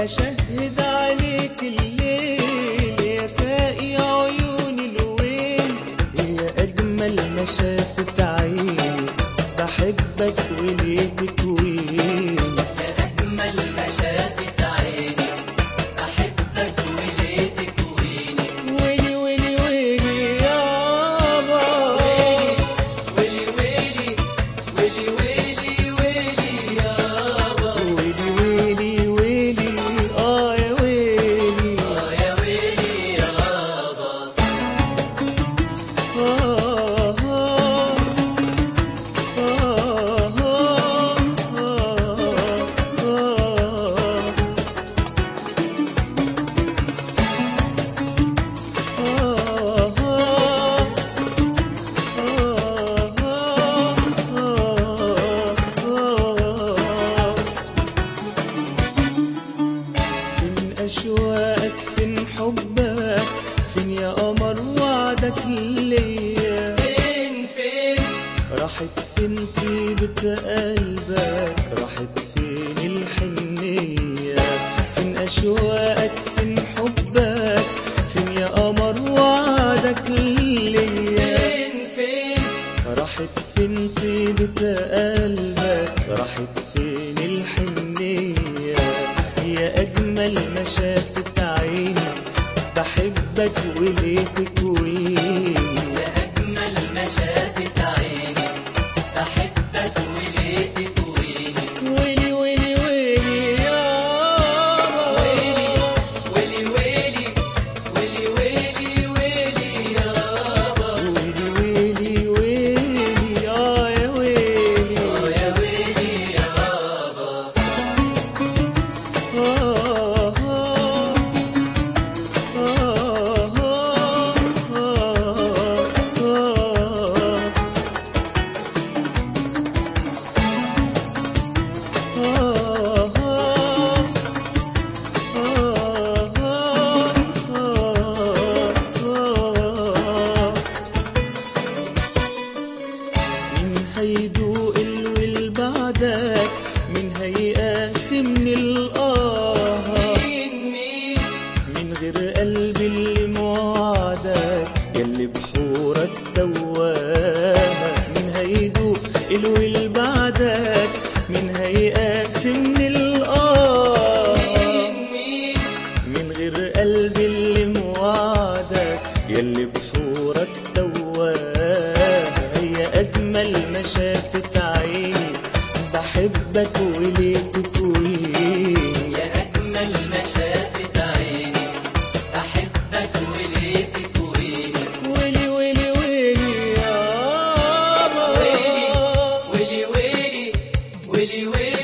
هشهد عليك الليل يا ساقي عيون الويل يا أجمل ما شافت عيني بحبك وليه تكويني أجمل ما شافت عيني أحبك وليه تكويني ويلي ويلي ويلي يابا ويلي ويلي ويلي ويلي ويلي يابا ويلي ويلي ويلي اه يا ويلي آه يا ويلي يابا آه آه آه آه فين أشواقك فين حبك فين يا قمر وعدك ليا فين فين راحت فين طيبة قلبك راحت فين الحنية فين أشواقك فين حبك فين يا قمر وعدك ليا فين فين راحت فين طيبة قلبك راحت فين الحنية يا أجمل ما شافت عيني بحبك وليه تكويني يا أجمل ما شافت عيني أحبك وليه تكويني ويلي ويلي ويلي يابا ويلي ويلي ويلي ويلي ويلي يابا ويلي ويلي ويلي آه يا ويلي آه يا ويلي يابا آه آه آه آه من هيدوق الول بعدك من هيقاس من الآه مين مين من غير قلبي اللي موعدك يلي بحورك دواها من هيدوق الول بعدك من هيقاس من الآه مين من غير قلبي اللي موعدك يلي بحورك دواها هي أجمل ما شافت عيني بحبك وليه تكويني يا أجمل ما شافت عيني أحبك وليه تكويني ويلي ويلي ويلي يابا ويلي ويلي ويلي ويلي